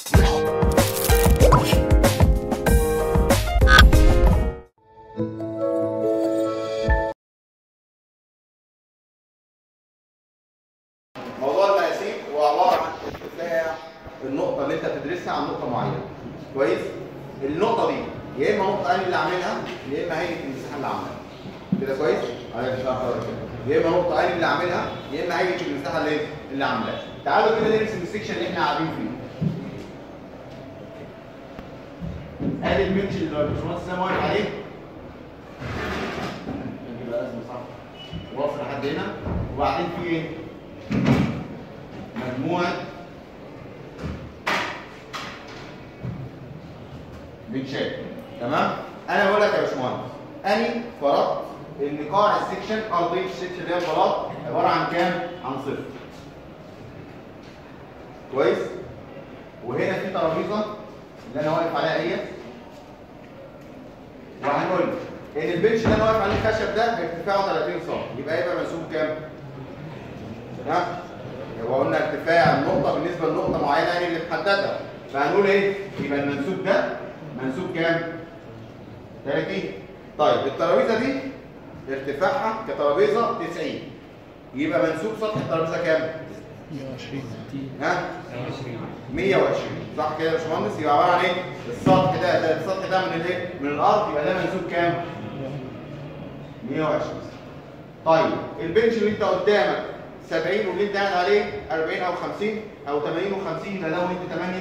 موضوع المقاسيم هو عباره عن ارتفاع النقطه اللي انت بتدرسها عن نقطه معينه كويس النقطه دي يا اما نقطه انا اللي عاملها يا اما هيئه المساحه اللي عاملها كده كويس انا مش عارف أقرأ كده. يا اما نقطه انا اللي عاملها يا اما هيئه المساحه اللي اللي عاملاها تعالوا كده نرسم السكشن اللي احنا قاعدين فيه ادي البنش اللي الباشمهندس سام واقف عليه يبقى لازم صح واقف لحد هنا وبعدين في ايه مجموعة بنشات تمام انا بقول لك يا باشمهندس اني فرضت ان قاع السكشن ارضيه السكشن اللي هي البلاط عباره عن كام؟ عن صفر كويس وهنا في ترابيزه اللي انا واقف عليها اهي وهنقول ان البنش اللي انا واقف عليه الخشب ده ارتفاعه 30 سم يبقى يبقى منسوب كام؟ تمام هو قلنا ارتفاع النقطة بالنسبة لنقطة معينة يعني اللي محددها فهنقول ايه؟ يبقى المنسوب ده منسوب كام؟ 30 طيب الترابيزة دي ارتفاعها كترابيزة 90 يبقى منسوب سطح الترابيزة كام؟ 120 ها؟ 120 صح كده يا باشمهندس؟ يبقى عبارة عن ايه؟ السطح ده ده السطح ده من الايه؟ من الأرض يبقى ده منسوب كام؟ 120 طيب البنش اللي انت قدامك 70 واللي انت قاعد عليه 40 او 50 او 80 و50 يبقى ده ويت 8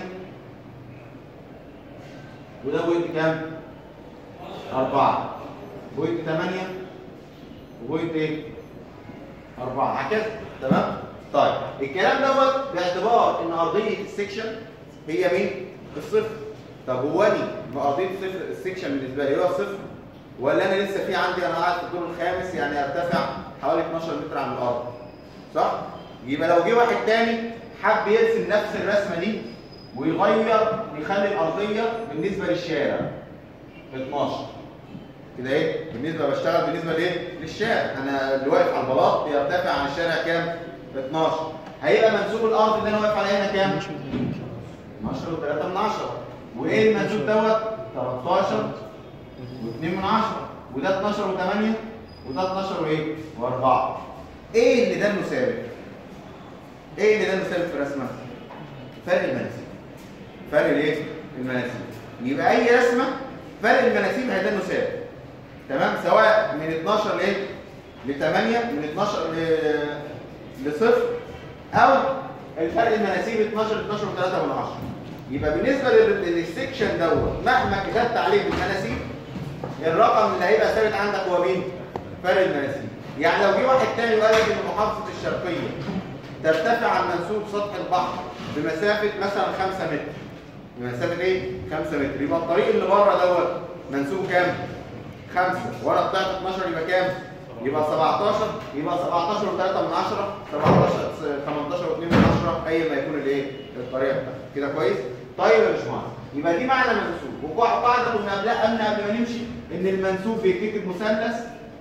وده ويت كام؟ 4 ويت 8 وويت ايه؟ 4 هكذا تمام؟ طيب الكلام دوت باعتبار ان ارضيه السكشن هي مين؟ الصفر طب هو اني ما ارضيه الصفر السكشن بالنسبه لي هو الصفر ولا انا لسه في عندي انا قاعد في الدور الخامس يعني ارتفع حوالي 12 متر عن الارض صح؟ يبقى لو جه واحد تاني حب يرسم نفس الرسمه دي ويغير يخلي الارضيه بالنسبه للشارع 12 كده ايه؟ بالنسبه بشتغل بالنسبه لايه؟ للشارع انا اللي واقف على البلاط بيرتفع عن الشارع كام؟ 12 هيبقى منسوب الارض اللي انا واقف عليها هنا كام؟ 12 و3 من 10 وايه المنسوب دوت؟ 13 و2 من 10 وده 12 و8 وده 12 وايه؟ و4 ايه اللي ده ثابت؟ ايه اللي ده ثابت في الرسمه؟ فرق المناسيب فرق الايه؟ المناسيب يبقى اي رسمه فرق المناسيب هيدانه ثابت تمام سواء من 12 لايه؟ ل 8 من 12 ل لصفر او الفرق المناسيب 12 12 و3 من 10 يبقى بالنسبه لل- للسكشن دوت مهما كتبت عليه بالمناسيب الرقم اللي هيبقى ثابت عندك هو مين؟ فرق المناسيب يعني لو جه واحد تاني وقال لك ان محافظه الشرقيه ترتفع عن منسوب سطح البحر بمسافه مثلا 5 متر بمسافه ايه؟ 5 متر يبقى الطريق اللي بره دوت منسوب كام؟ 5 وانا طلعت 12 يبقى كام؟ يبقى 17 يبقى 17 و3 من 10 17 18 و2 من 10 اي ما يكون الايه؟ الطريقه بتاعتك كده كويس؟ طيب يا باشمهندس يبقى دي معنى منسوب وقاعده كنا قبلها قبل قبل ما نمشي ان المنسوب بيتكتب مثلث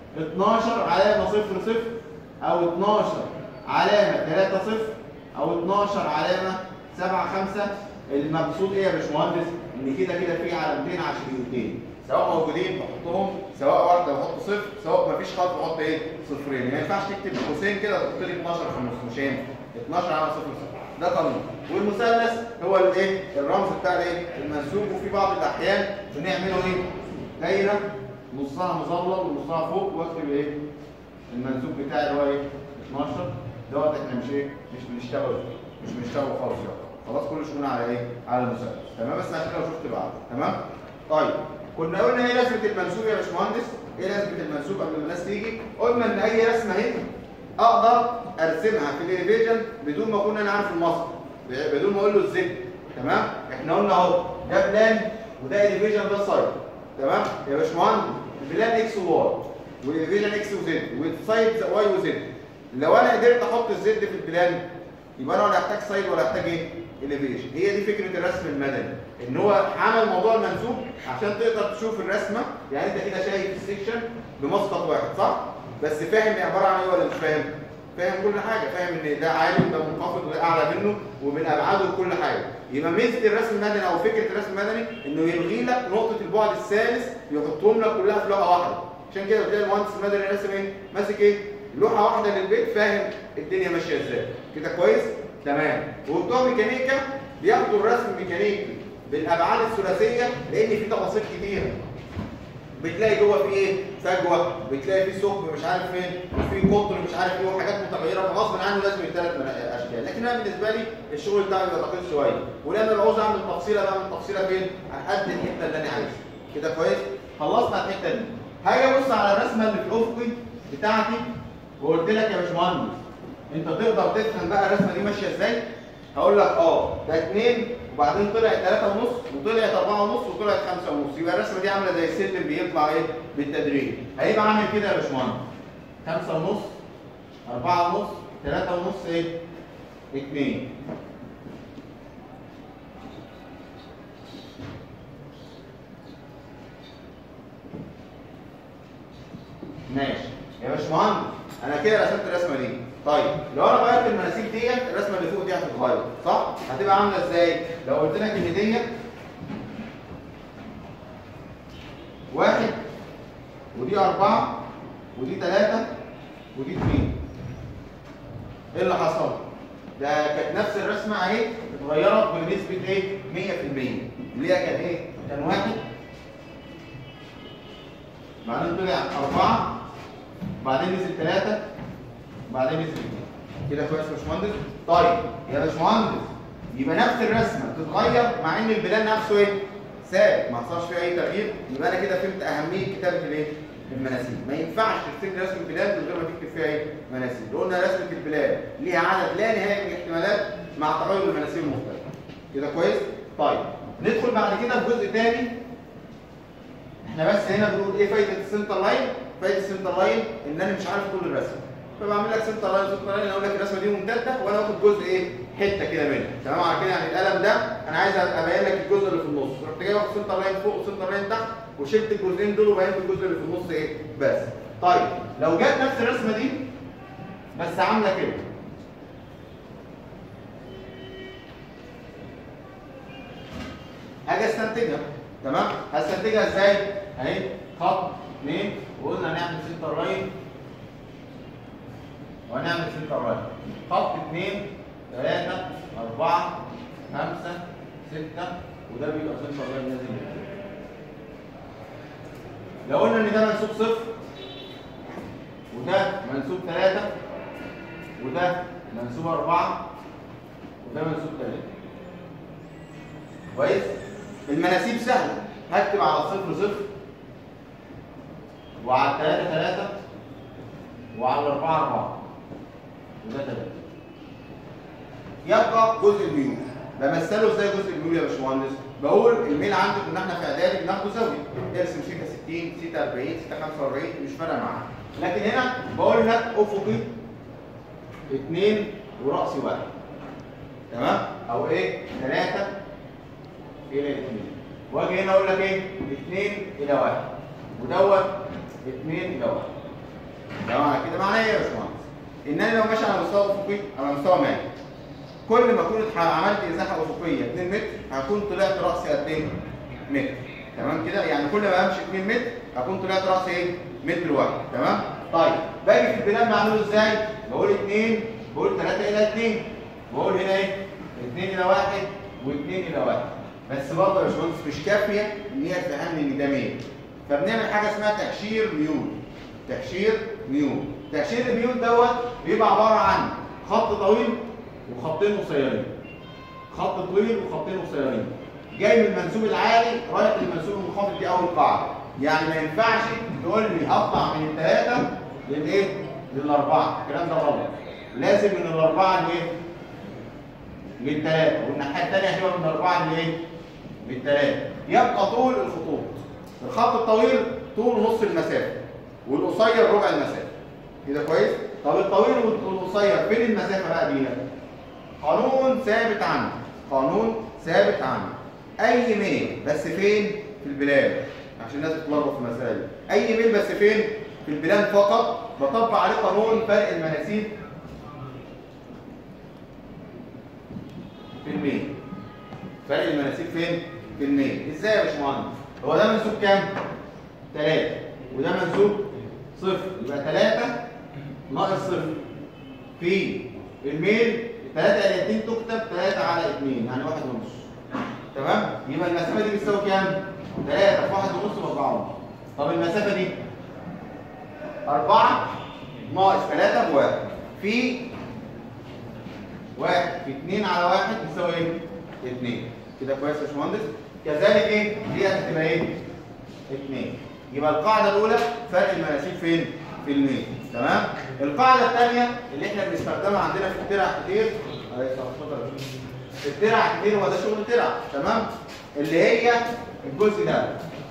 12 علامه 0 0 او 12 علامه 3 0 او 12 علامه 7 5 المقصود ايه يا باشمهندس؟ ان كده كده في علامتين عشريتين سواء موجودين بحطهم سواء واحده بحط صفر سواء مفيش خط بحط ايه؟ صفرين ما ينفعش تكتب قوسين كده تحط لي 12 في النص مش هينفع 12 علامه 0 0 ده قانون والمثلث هو الايه؟ الرمز بتاع الايه؟ المنسوب وفي بعض الاحيان بنعمله ايه؟ دايره نصها مظلل ونصها فوق واكتب ايه؟ المنسوب بتاعي اللي هو ايه؟ 12 دوت احنا مش ايه؟ مش بنشتغل مش بنشتغل خالص يعني خلاص كل شغلنا على ايه؟ على المثلث تمام بس عشان لو شفت بعض تمام؟ طيب كنا قلنا ايه لازمه المنسوب يا باشمهندس؟ ايه لازمه المنسوب قبل ما الناس تيجي؟ قلنا ان اي رسمه اهي اقدر ارسمها في الاليفيجن بدون ما اكون انا عارف المصدر بدون ما اقول له الزد تمام؟ احنا قلنا اهو ده بلان وده اليفيجن ده سايد تمام؟ يا باشمهندس البلان اكس وواي والاليفيجن اكس وزد والسايد واي وزد لو انا قدرت احط الزد في البلان يبقى انا ولا احتاج سايد ولا احتاج ايه؟ اليفيجن هي دي فكره الرسم المدني ان هو عمل موضوع المنسوب عشان تقدر تشوف الرسمه يعني انت كده شايف السكشن بمسقط واحد صح؟ بس فاهم هي عباره عن ايه ولا مش فاهم؟ فاهم كل حاجه فاهم ان ده عالي وده منخفض وده اعلى منه ومن ابعاده وكل حاجه يبقى ميزه الرسم المدني او فكره الرسم المدني انه يلغي لك نقطه البعد الثالث يحطهم لك كلها في لوحه واحده عشان كده بتلاقي المهندس المدني راسم ايه ماسك ايه لوحه واحده للبيت فاهم الدنيا ماشيه ازاي كده كويس تمام وبتوع ميكانيكا بياخدوا الرسم الميكانيكي بالابعاد الثلاثيه لان في تفاصيل كتيره بتلاقي جوه في ايه فجوه بتلاقي في ثقب مش عارف فين وفي قطر مش عارف ايه وحاجات متغيره فغصب عنه لازم الثلاث اشكال لكن انا بالنسبه لي الشغل بتاعي بيبقى دقيق شويه ولما بعوز اعمل تفصيله بعمل تفصيله فين على قد الحته اللي انا عايزها كده كويس خلصنا الحته دي هاجي ابص على الرسمه اللي في الافقي بتاعتي وقلت لك يا باشمهندس انت تقدر تفهم بقى الرسمه دي ماشيه ازاي هقول لك اه ده 2 وبعدين طلعت 3 ونص وطلعت 4 ونص وطلعت 5 ونص يبقى الرسمه دي عامله زي السلم بيطلع ايه بالتدريج هيبقى عامل كده يا باشمهندس 5 ونص 4 ونص 3 ونص ايه 2 ماشي يا باشمهندس انا كده رسمت الرسمه دي طيب لو انا غيرت المناسيب ديت الرسمه اللي فوق دي هتتغير صح هتبقى عامله ازاي لو قلت لك ان ديت واحد ودي أربعة ودي ثلاثة ودي اثنين ايه اللي حصل؟ ده كانت نفس الرسمة اهي اتغيرت بنسبة ايه؟ 100% اللي هي كانت ايه؟ كان واحد بعدين طلع أربعة بعدين نزل ثلاثة بعدين نزل اثنين كده كويس يا باشمهندس؟ طيب يا باشمهندس يبقى نفس الرسمة بتتغير مع ان البلان نفسه ايه؟ ثابت ما حصلش فيه اي تغيير يبقى انا كده فهمت اهميه كتابه الايه؟ المناسيب ما ينفعش تكتب رسم البلاد من غير ما تكتب فيها ايه؟ مناسيب لو قلنا رسمه البلاد ليها عدد لا نهائي من الاحتمالات مع تغير المناسيب المختلفه كده كويس؟ طيب ندخل بعد كده في جزء ثاني احنا بس هنا بنقول ايه فايده السنتر لاين؟ فايده السنتر لاين ان انا مش عارف طول الرسم فبعمل لك سنتر لاين سنتر لاين اقول لك الرسمه دي ممتده وانا واخد جزء ايه؟ حته كده منها تمام على كده يعني القلم ده انا عايز ابين لك الجزء اللي في النص رحت جاي واخد سنتر لاين فوق وسنتر لاين تحت وشلت الجزئين دول وبينت الجزء اللي في النص ايه؟ بس طيب لو جت نفس الرسمه دي بس عامله كده هاجي استنتجها تمام؟ هستنتجها ازاي؟ اهي خط اثنين وقلنا هنعمل سنتر لاين وهنعمل سنتر لاين خط اثنين ثلاثة أربعة خمسة ستة وده بيبقى سنتر لاين نازل كده. لو قلنا إن ده منسوب صفر وده منسوب ثلاثة وده منسوب أربعة وده منسوب ثلاثة كويس؟ المناسيب سهلة هكتب على صفر صفر وعلى الثلاثة ثلاثة وعلى الأربعة أربعة وده ثلاثة يبقى جزء الميول بمثله ازاي جزء الميول يا باشمهندس بقول الميل عندك ان احنا في اعدادي بناخده زاويه ارسم سيتا 60 سيتا 40 سيتا 45 مش فارقه معاك لكن هنا بقول لك افقي اثنين وراسي واحد تمام او ايه ثلاثه الى اثنين واجي هنا اقول لك ايه اثنين الى واحد ودوت اثنين الى واحد تمام كده معناه ايه يا باشمهندس ان انا لو ماشي على مستوى افقي على مستوى مائي كل ما كنت عملت ازاحه افقيه 2 متر هكون طلعت راسي قد ايه؟ متر تمام كده؟ يعني كل ما امشي 2 متر هكون طلعت راسي ايه؟ متر واحد تمام؟ طيب باجي في البلان بعمله ازاي؟ بقول 2 بقول 3 الى 2 بقول هنا ايه؟ 2 الى 1 و2 الى 1 بس برضه يا باشمهندس مش كافيه ان هي تفهمني ان ده ميل فبنعمل حاجه اسمها تهشير ميول تهشير ميول تهشير الميول دوت بيبقى عباره عن خط طويل وخطين قصيرين خط طويل وخطين قصيرين جاي من المنسوب العالي رايح للمنسوب المنخفض دي اول قاعده يعني ما ينفعش تقول لي هطلع من الثلاثه للايه للاربعه الكلام ده غلط لازم من الاربعه لايه للثلاثه والناحيه الثانيه هتبقى من الاربعه لايه للثلاثه يبقى طول الخطوط الخط الطويل طول نص المسافه والقصير ربع المسافه كده كويس طب الطويل والقصير فين المسافه بقى دي قانون ثابت عنه قانون ثابت عنه اي ميل بس فين في البلاد عشان الناس تتلخبط في المسائل دي اي ميل بس فين في البلاد فقط بطبق عليه قانون فرق المناسيب في الميل فرق المناسيب فين؟ في الميل ازاي يا باشمهندس؟ هو ده منسوب كام؟ 3 وده منسوب صفر يبقى 3 ناقص صفر في الميل 3 على 2 تكتب 3 على 2 يعني 1 ونص تمام؟ يبقى المسافة دي بتساوي كام؟ 3 في 1 ونص ب 4 ونص طب المسافة دي 4 ناقص 3 بواحد في 1 في 2 على 1 يساوي ايه؟ 2 كده كويس يا باشمهندس؟ كذلك ايه؟ دي هتبقى ايه؟ 2 يبقى القاعدة الأولى فرق المناسيب فين؟ في الميل تمام؟ القاعدة الثانية اللي احنا بنستخدمها عندنا في الترع كتير عليك اتفضل يا باشمهندس. في الترع كتير هو ده شغل ترع تمام؟ اللي هي الجزء ده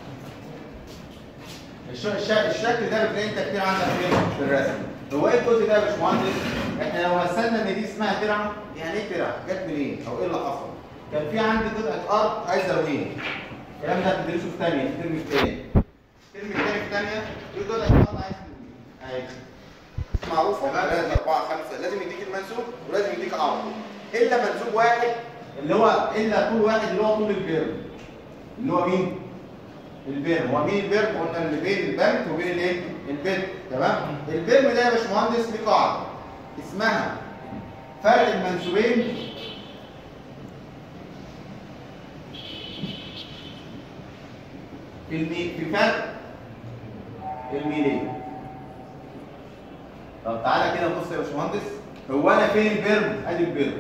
الش- الش- الشكل ده بتلاقي انت كتير عندك فين؟ في الرسم هو ايه الجزء ده يا باشمهندس؟ احنا لو مثلنا ان دي اسمها ترعه يعني ايه ترعه؟ جت منين؟ او ايه اللي حصل؟ كان في عندي قطعه ارض عايز ارويها الكلام ده بندرسه في ثانيه في الترم الثاني الترم الثاني في ثانيه في قطعه ارض عايز ترويها اهي معروفه ثلاثة أربعة خمسة لازم يديك المنسوب ولازم يديك عرض إلا منسوب واحد اللي هو إلا طول واحد اللي هو طول البيرم اللي هو مين؟ البيرم هو مين البيرم؟ قلنا اللي بين البنك وبين الايه؟ البيرم تمام؟ البيرم ده يا باشمهندس ليه قاعدة اسمها فرق المنسوبين في المي... في فرق الميلين طب تعالى كده بص يا باشمهندس هو انا فين البيرم؟ ادي البيرم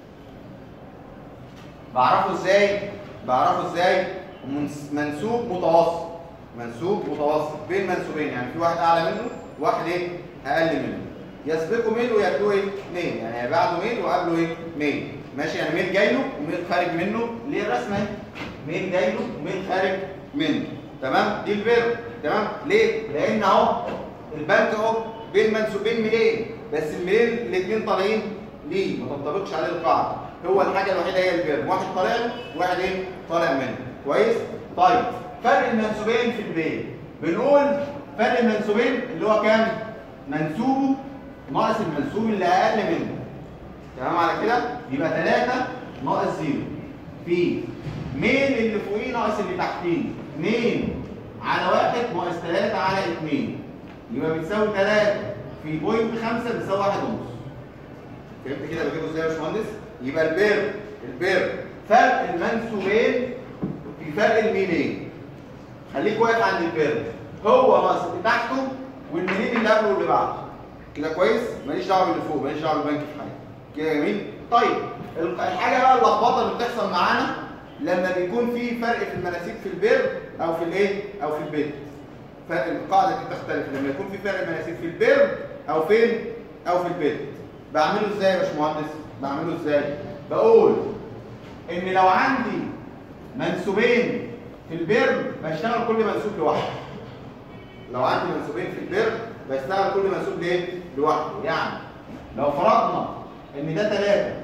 بعرفه ازاي؟ بعرفه ازاي؟ منس- منسوب متوسط منسوب متوسط بين منسوبين يعني في واحد اعلى منه وواحد ايه؟ اقل منه يسبقه ميل وياكلوه ايه؟ ميل يعني بعده ميل وقبله ايه؟ ميل ماشي يعني ميل جاي له وميل خارج منه ليه الرسمه اهي ميل جاي له وميل خارج منه تمام؟ دي البيرم تمام؟ ليه؟ لان اهو البنك اهو بين منسوبين ميلين بس الميلين الاثنين طالعين ليه؟ ما تنطبقش عليه القاعده هو الحاجه الوحيده هي البيرم واحد طالع له وواحد ايه؟ طالع منه كويس؟ طيب فرق المنسوبين في البيت بنقول فرق المنسوبين اللي هو كام؟ منسوبه ناقص المنسوب اللي اقل منه تمام على كده؟ يبقى 3 ناقص 0 في ميل اللي فوقيه ناقص اللي تحتيه 2 على 1 ناقص 3 على 2 يبقى بتساوي 3 في بوينت 5 بتساوي 1 ونص فهمت كده بجيبه ازاي يا باشمهندس؟ يبقى البير البير فرق المنسوبين في فرق الميلين خليك واقف عند البير هو ناقص اللي تحته والميلين اللي قبله واللي بعده كده كويس؟ ماليش دعوه باللي فوق ماليش دعوه بالبنك في حاجه كده جميل؟ طيب الحاجه بقى اللخبطه اللي بتحصل معانا لما بيكون في فرق في المناسيب في البير او في الايه؟ او في البيت فرق القاعده دي بتختلف لما يكون في فرق مناسيب في البير او فين؟ او في البيت بعمله ازاي يا باشمهندس؟ بعمله ازاي؟ بقول ان لو عندي منسوبين في البير بشتغل كل منسوب لوحده لو عندي منسوبين في البير بشتغل كل منسوب ليه لوحده يعني لو فرضنا ان ده 3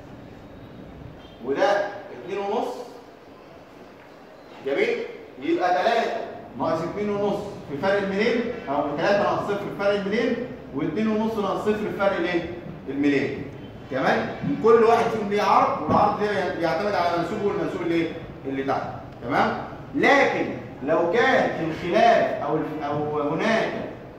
وده 2 ونص جميل يبقى 3 ناقص 2 ونص في فرق الميلين او 3 ناقص 0 في فرق الميلين و2 ونص ناقص 0 في فرق الايه الميلين كمان كل واحد فيهم ليه عرض والعرض ده بيعتمد على منسوبه والمنسوب اللي إيه؟ اللي تحت تمام لكن لو كان الخلاف او او هناك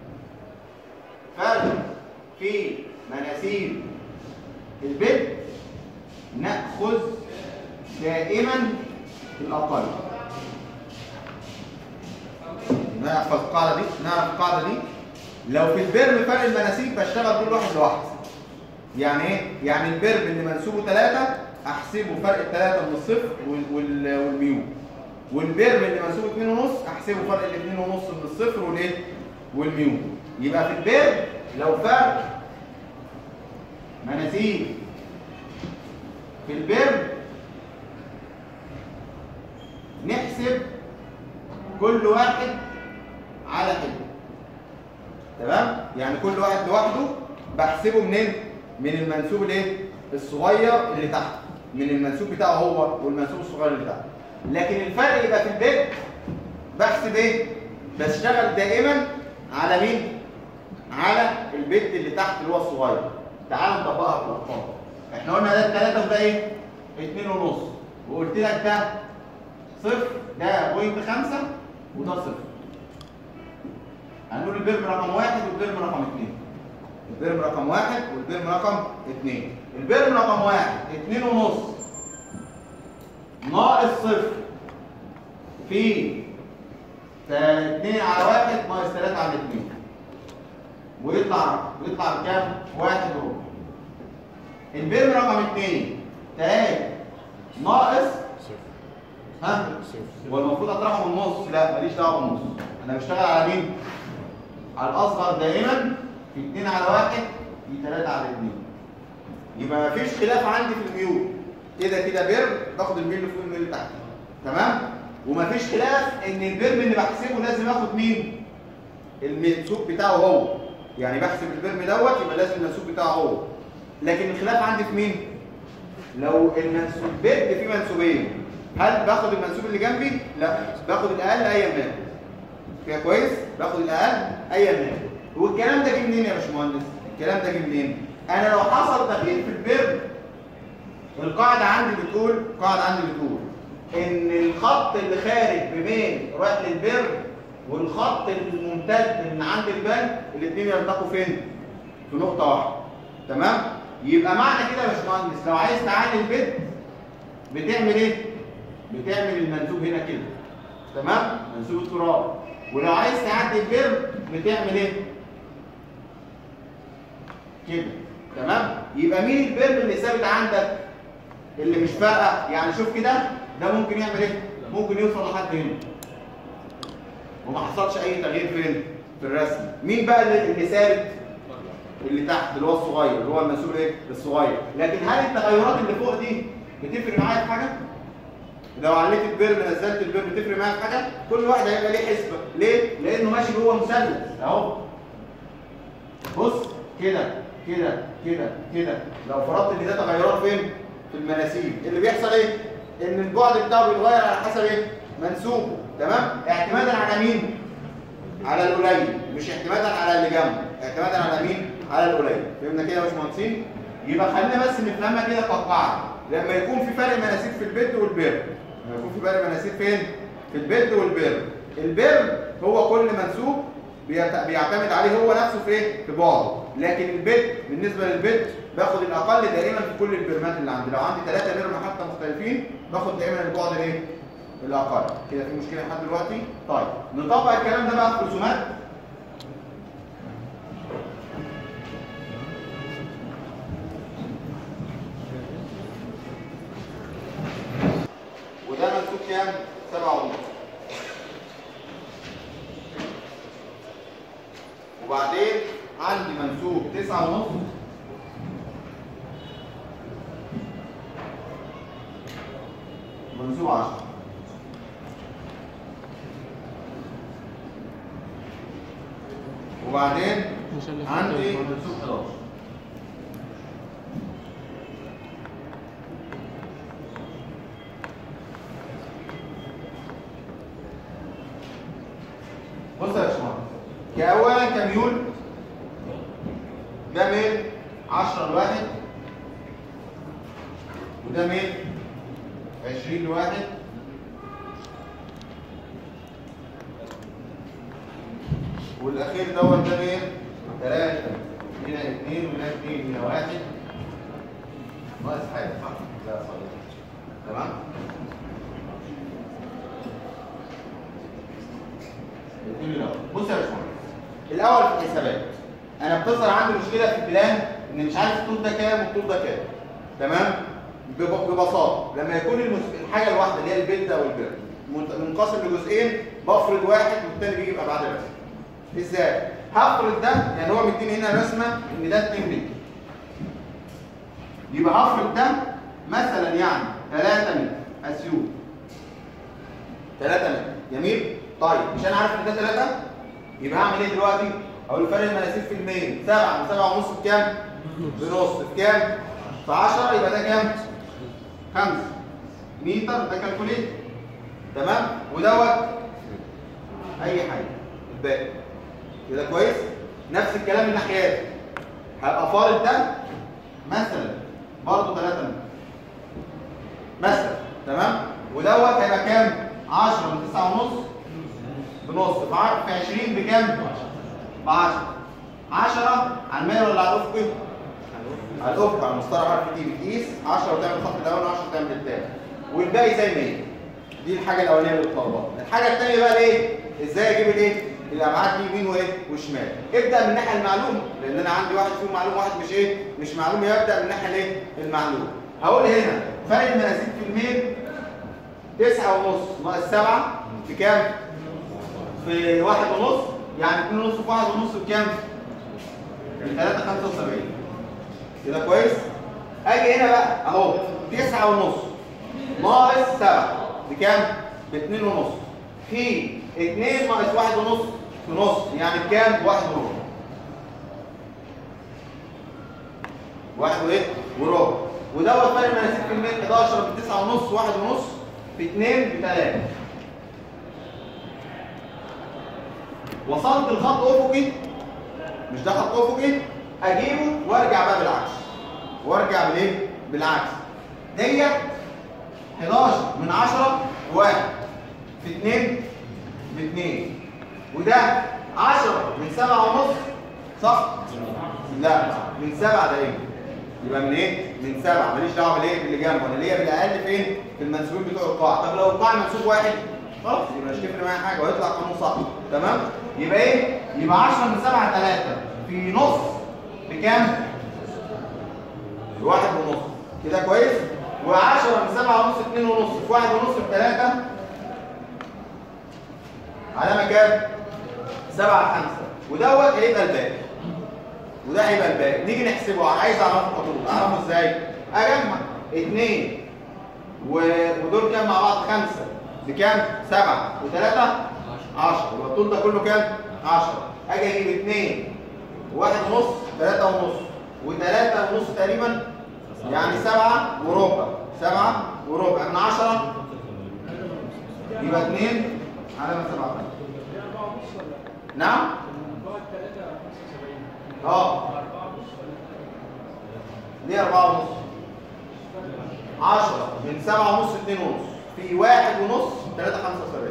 فرق في مناسيب البيت ناخذ دائما الاقل نعرف القاعده دي نعرف القاعده دي لو في البرم فرق المناسيب بشتغل كل واحد لوحده يعني ايه يعني البرم اللي منسوبه 3 احسبه فرق الثلاثه من الصفر وال- وال- والميو والبرم اللي منسوبه 2 ونص احسبه فرق الاثنين ونص من الصفر والايه والميو يبقى في البرم لو فرق مناسيب في البرم نحسب كل واحد على حده تمام يعني كل واحد لوحده بحسبه منين من المنسوب الايه الصغير اللي تحت من المنسوب بتاعه هو والمنسوب الصغير اللي تحت لكن الفرق يبقى في البيت بحسب ايه بشتغل دائما على مين على البيت اللي تحت اللي هو الصغير تعال نطبقها في الارقام احنا قلنا ده الثلاثه وده ايه 2 ونص وقلت لك ده صفر ده بوينت 5 وده صفر هنقول البرم رقم واحد والبرم رقم اثنين البرم رقم واحد والبرم رقم اثنين البرم رقم واحد اتنين ونص ناقص صفر في تا- اتنين على واحد ناقص تلاتة على اتنين ويطلع ويطلع بكام؟ واحد وربع البرم رقم اتنين تلاتة ناقص ها؟ هو المفروض اطرحه من النص لا ماليش دعوه بالنص انا بشتغل على مين؟ على الاصغر دائما في 2 على 1 في 3 على 2 يبقى مفيش خلاف عندي في الميول كده كده بيرم باخد الميل اللي فوق الميل اللي تحت تمام ومفيش خلاف ان البيرم اللي بحسبه لازم اخد مين المنسوب بتاعه هو يعني بحسب البيرم دوت يبقى لازم المنسوب بتاعه هو لكن الخلاف عندي في مين لو المنسوب بيد فيه منسوبين هل باخد المنسوب اللي جنبي لا باخد الاقل ايا ما كده كويس باخد الاقل ايا ما والكلام ده جه منين يا باشمهندس الكلام ده جه منين انا لو حصل تغيير في البيرم القاعده عندي بتقول القاعده عندي بتقول ان الخط اللي خارج بين رايح للبيرم والخط الممتد من عند البنك الاثنين يلتقوا فين في نقطه واحده تمام يبقى معنى كده يا باشمهندس لو عايز تعالي البيت بتعمل ايه بتعمل المنسوب هنا كده تمام منسوب التراب ولو عايز تعدي البيرم بتعمل ايه كده تمام يبقى مين البيرم اللي ثابت عندك اللي مش فارقه يعني شوف كده ده ممكن يعمل ايه ممكن يوصل لحد هنا وما حصلش اي تغيير فين في الرسم مين بقى اللي اللي ثابت اللي تحت اللي هو الصغير اللي هو المسؤول ايه الصغير لكن هل التغيرات اللي فوق دي بتفرق معايا في حاجه لو عليت البيرم نزلت البيرم بتفرق معايا في حاجه كل واحد هيبقى ليه حسبه ليه لانه ماشي جوه مثلث اهو بص كده كده كده كده لو فرضت ان ده تغيرات فين في المناسيب اللي بيحصل ايه ان البعد بتاعه بيتغير على حسب ايه منسوبه تمام اعتمادا على مين على القليل مش اعتمادا على اللي جنبه اعتمادا على مين على القليل فهمنا كده يا باشمهندسين يبقى خلينا بس نفهمها كده كقاعده لما يكون في فرق مناسيب في البيت والبير لما يكون في فرق مناسيب فين في البيت والبير البير هو كل منسوب بيعت- بيعتمد عليه هو نفسه في ايه في بعده لكن البيت بالنسبه للبيت باخد الاقل دائما في كل البرمات اللي عندي لو عندي ثلاثه بيرم حتى مختلفين باخد دائما البعد الايه الاقل كده في مشكله لحد دلوقتي طيب نطبق الكلام ده بقى في رسومات وده منسوب كام؟ سبعة ونص وبعدين عندي منسوب تسعة ونص منسوب عشرة وبعدين عندي منسوب 11 بص يا باشمهندس كأولا كميول ده ميل 10 لواحد وده ميل 20 لواحد والاخير دوت ده ميل 3 هنا 2 وهنا 2 هنا 1 ناقص حاجه صح؟ لا صحيح تمام؟ الاثنين الاول بص يا باشمهندس الاول في الحسابات انا بتظهر عندي مشكله في البلان ان مش عارف الطول ده كام والطول ده كام تمام بب- ببساطه لما يكون المس- الحاجه الواحده اللي هي البيت ده والبيت منت- منقسم لجزئين بفرض واحد والتاني بيجي يبقى بعد الرسم ازاي هفرض ده يعني هو مديني هنا رسمه ان ده 2 متر يبقى هفرض ده مثلا يعني 3 متر اسيوم 3 متر جميل طيب مش انا عارف ان ده 3 يبقى هعمل ايه دلوقتي اقول فرق المناسيب في الميل 7 من 7 ونص بكام بنص في كام في 10 يبقى ده كام 5 متر ده كالكوليت تمام ودوت اي حاجه الباقي كده كويس نفس الكلام الناحيات هبقى فارض ده مثلا برضه 3 متر مثلا تمام ودوت هيبقى كام 10 من 9 ونص بنص في ع- في 20 بكام ب 10 10 على الميل ولا على الافقي على الافق على المسطره حرف تي بتقيس 10 وتعمل الخط الاول و10 تعمل الثاني والباقي زي ما هي دي الحاجه الاولانيه اللي بتطلبها الحاجه الثانيه بقى الايه ازاي اجيب الايه الابعاد دي يمين وايه وشمال ابدا من الناحيه المعلومه لان انا عندي واحد فيهم معلوم واحد مش ايه مش معلوم يبدا من الناحيه الايه المعلومه هقول هنا فرق المناسيب في الميل 9 ونص ناقص 7 بكام في واحد ونص يعني 2 ونص في واحد ونص بكام ب 3 75 كده كويس اجي هنا بقى اهو 9 ونص ناقص 7 بكام ب 2 ونص في 2 ناقص 1 ونص في نص يعني بكام بواحد وربع واحد وايه وربع ودوت فرق مناسيب في الميل 11 ب 9 ونص واحد ونص في 2 ب 3 وصلت الخط افقي مش ده خط افقي اجيبه وارجع بقى بالعكس وارجع بالايه بالعكس ديت 11 من 10 1 في 2 ب 2 وده 10 من 7 ونص صح لا من 7 ده ايه يبقى من ايه من 7 ماليش دعوه بالايه باللي جنبه انا ليا بالاقل فين في المنسوبين بتوع القاع طب لو القاع منسوب واحد خلاص يبقى مش هتفرق معايا حاجه ويطلع قانون صح تمام يبقى ايه يبقى 10 من 7 3 في نص بكام بواحد ونص كده كويس و10 من 7 ونص 2 ونص في 1 ونص في 3 علامه كام 7 5 ودوت هيبقى الباقي وده هيبقى الباقي نيجي نحسبه عايز اعرفه خطوط اعرفه ازاي اجمع 2 و... ودول كام مع بعض 5 بكام 7 و3 10 يبقى الطول ده كله كام 10 اجي اجيب 2 وواحد ونص 3 ونص و3 ونص تقريبا يعني 7 وربع 7 وربع من 10 يبقى 2 علامه 7 نعم اه ليه 4 ونص 10 من 7 ونص 2 ونص في 1 ونص 3 75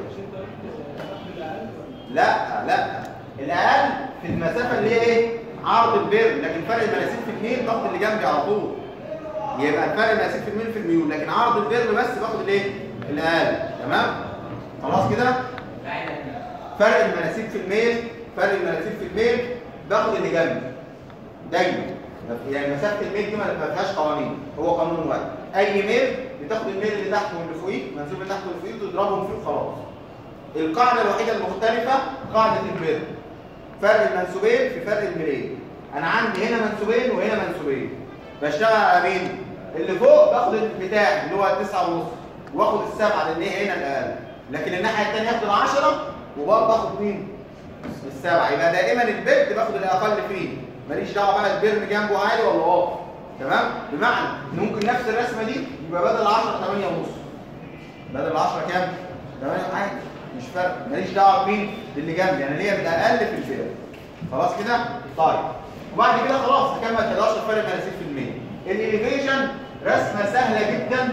لا لا الاقل في المسافه اللي هي ايه عرض البر لكن فرق المناسيب في الميل باخد اللي جنبي على طول يبقى الفرق المناسيب في الميل في الميول لكن عرض البر بس باخد الايه الاقل تمام خلاص كده فرق المناسيب في الميل فرق المناسيب في الميل باخد اللي جنبي دايما يعني مسافه الميل دي ما ما فيهاش قوانين هو قانون واحد اي ميل بتاخد الميل اللي تحت واللي فوقيه المنسوب اللي تحت واللي فوقيه وتضربهم فيه وخلاص القاعده الوحيده المختلفه قاعده البر فرق المنسوبين في فرق الميلين انا عندي هنا منسوبين وهنا منسوبين بشتغل على مين اللي فوق باخد بتاعي اللي هو التسعة ونص واخد السبعة لان هي هنا الاقل لكن الناحية التانية هاخد العشرة وبرضه باخد مين السبعة يبقى دائما البيت باخد الاقل فيه ماليش دعوة بقى البرم جنبه عالي ولا واطي تمام بمعنى ان ممكن نفس الرسمة دي يبقى بدل 10 8 ونص بدل 10 كام 8 عادي مش فارق ماليش دعوه بمين باللي جنبي انا ليا بالاقل في الفرق خلاص كده طيب وبعد كده خلاص هكمل 11 فرق مناسيب في المية الاليفيشن رسمه سهله جدا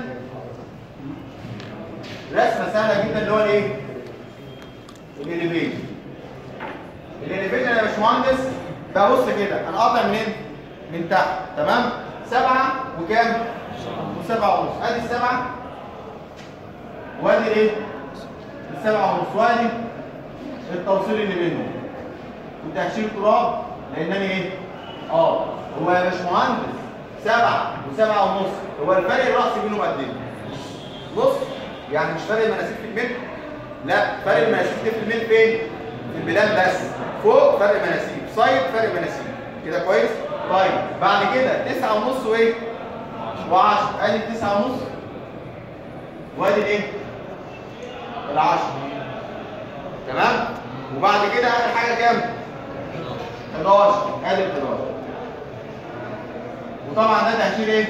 رسمه سهله جدا اللي هو الايه الاليفيشن الاليفيشن يا باشمهندس ببص كده انا قاطع منين من تحت تمام سبعة وكام وسبعة ونص ادي السبعة وادي الايه السبعة ونص وادي التوصيل اللي بينهم وتهشير تراب لانني ايه اه هو يا باشمهندس سبعة وسبعة ونص هو الفرق الرأسي بينهم قد ايه نص يعني مش فرق المناسيب في الميل لا فرق المناسيب دي في الميل فين في البلاد بس فوق فرق مناسيب سايد فرق مناسيب كده كويس طيب بعد كده تسعة ونص وايه وعشر ادي التسعة ونص وادي الايه العشر تمام وبعد كده اخر حاجه كام 11 ادي ال 11 وطبعا ده تهشير ايه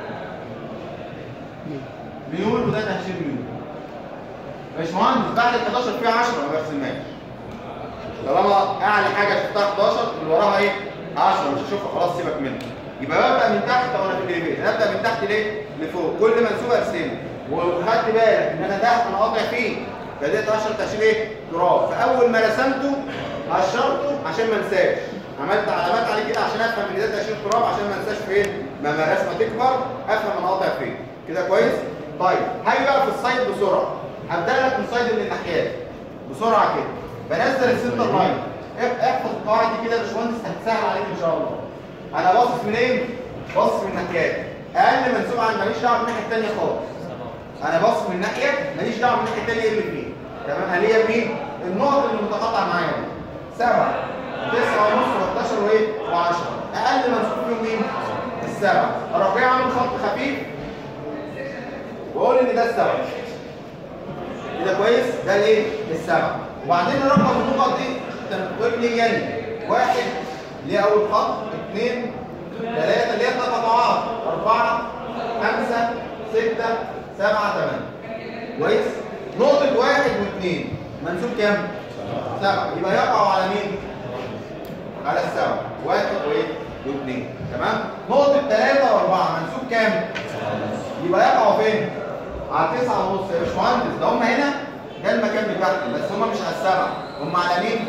ميول وده تهشير ميول باشمهندس بعد ال 11 فيه 10 ما برسمهاش طالما اعلى حاجه شفتها 11 اللي وراها ايه 10 مش هشوفها خلاص سيبك منها يبقى ببدا من تحت وانا في الاليفيشن ابدا من تحت ليه لفوق كل منسوب ارسمه وخدت بالك ان انا ده انا قاطع فيه بدات اشر تشيل ايه تراب فاول ما رسمته قشرته عشان ما انساش عملت علامات عليه كده عشان افهم ان ده تشيل تراب عشان ما انساش فين لما الرسمه تكبر افهم انا قاطع فين كده كويس طيب هاجي بقى في السايد بسرعه هبدا لك من سايد من الناحيات بسرعه كده بنزل السنتر لاين احفظ القواعد دي كده يا باشمهندس هتسهل عليك ان شاء الله انا باصص منين باصص من الناحيات اقل منسوب عن ماليش دعوه بالناحيه الثانيه خالص انا باصص من ناحيه ماليش دعوه بالناحيه الثانيه ايه اللي فيه تمام هل هي مين النقط اللي متقاطعه معايا دي 7 9 ونص و11 وايه و10 اقل منسوب فيهم مين السبعه اروح جاي عامل خط خفيف واقول ان ده السبعه كده كويس ده الايه السبعه وبعدين نرقم النقط دي تنقليا واحد اللي هي اول خط اثنين ثلاثه اللي هي تقاطعات اربعه خمسه سته سبعه ثمانيه كويس نقطه واحد واثنين منسوب كام؟ سبعه يبقى يقعوا على مين؟ على السبعه واحد وايه؟ واثنين تمام؟ نقطه ثلاثه واربعه منسوب كام؟ يبقى يقعوا فين؟ على تسعة ونص يا باشمهندس ده هم هنا ده المكان بتاعهم بس هم مش على السبعة هم على مين؟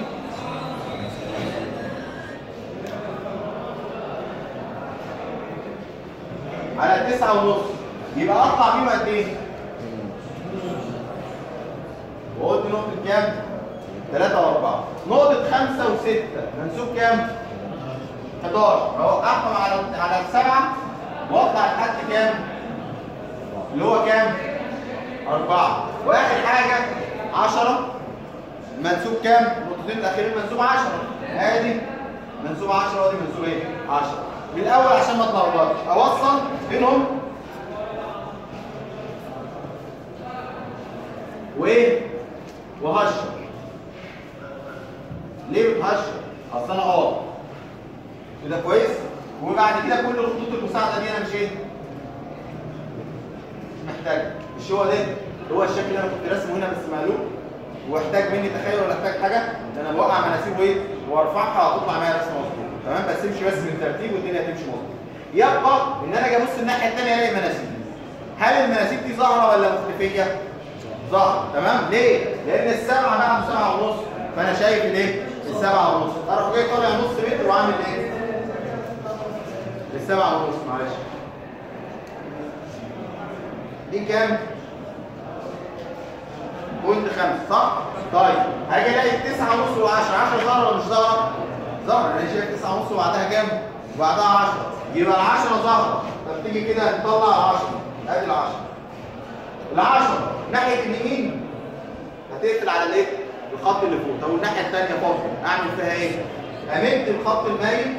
على تسعة ونص يبقى اقطع بيهم قد ايه؟ وقلت نقطة كام؟ ثلاثة وأربعة نقطة خمسة وستة منسوب كام؟ 11 اهو احكم على على السبعة واطلع لحد كام؟ اللي هو كام؟ أربعة وآخر حاجة 10 منسوب كام؟ النقطتين الأخيرين منسوب 10 ادي منسوب 10 وادي منسوب ايه؟ 10 من الأول عشان ما اتلخبطش أوصل بينهم وايه؟ وهشر ليه بتهشر؟ أصل أنا اه كده كويس؟ وبعد كده كل الخطوط المساعدة دي أنا مش ايه؟ محتاج مش هو ده هو الشكل اللي انا كنت راسمه هنا بس مقلوب واحتاج مني تخيل ولا احتاج حاجه ده انا بوقع مناسيب وايه وارفعها هتطلع معايا رسمه مظبوطه تمام بس امشي بس من ترتيب والدنيا هتمشي مظبوط يبقى ان انا اجي ابص الناحيه الثانيه الاقي مناسيب هل المناسيب دي ظاهره ولا مختفيه؟ ظاهره تمام ليه؟ لان السبعه بعد سبعه ونص فانا شايف الايه؟ السبعه ونص اروح جاي طالع نص متر وعامل ايه؟ السبعه ونص معلش دي كام؟ بوينت خمسة صح؟ طيب هاجي الاقي التسعة ونص و10 10 ظهر ولا مش ظهر؟ ظهر انا شايف 9 ونص وبعدها كام؟ وبعدها 10 يبقى ال 10 ظهر طب تيجي كده نطلع ال 10 ادي ال 10 ال 10 ناحية اليمين هتقفل على الايه؟ الخط اللي فوق طب والناحية الثانية فاضية اعمل فيها ايه؟ امد الخط المايل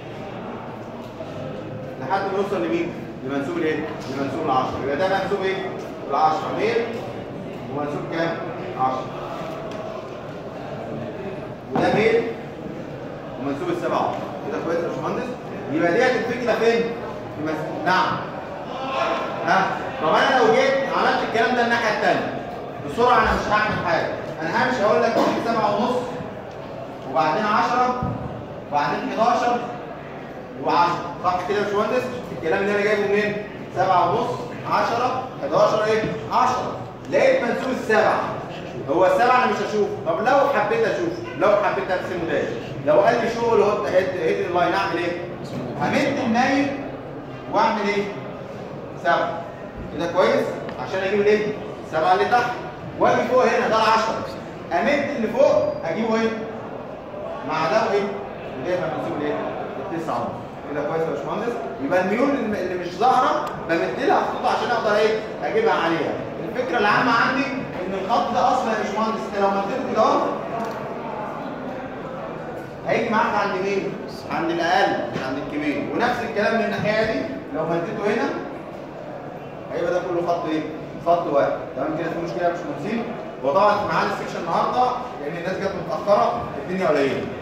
لحد ما يوصل لمين؟ لمنسوب الايه؟ لمنسوب ال 10 يبقى ده منسوب ايه؟ ال 10 ميل ومنسوب كام؟ 10 وده ميل ومنسوب السبعة كده كويس يا باشمهندس؟ يبقى ديت الفكرة فين؟ في مس... نعم ها طب انا لو جيت عملت الكلام ده الناحية الثانية بسرعة انا مش هعمل حاجة انا همشي اقول لك دي 7 ونص وبعدين 10 وبعدين 11 و10 صح كده يا باشمهندس؟ الكلام اللي انا جايبه منين؟ 7 ونص 10 11 ايه؟ 10 لقيت منسوب السبعه هو السبعه انا مش هشوفه طب لو حبيت اشوفه لو حبيت ارسمه ده لو قال لي شغل هو هيد اللاين اعمل ايه؟ همد النايم واعمل ايه؟ سبعه كده كويس؟ عشان اجيب الايه؟ السبعه اللي تحت واجي فوق هنا ده 10 امد اللي فوق اجيبه ايه؟ مع ده وايه؟ وده يبقى منسوب الايه؟ التسعه ونص كده كويس يا باشمهندس يبقى الميول اللي مش ظاهره بمد لها خطوط عشان اقدر ايه اجيبها عليها الفكره العامه عندي ان الخط ده اصلا يا باشمهندس انت لو مديته كده اهو هيجي معاك عند مين؟ عند الاقل مش عند الكبير ونفس الكلام من الناحيه دي لو مديته هنا هيبقى ده كله خط ايه؟ خط واحد تمام كده في مشكله يا باشمهندسين وطبعا معانا السكشن النهارده لان الناس جت متاخره الدنيا قليله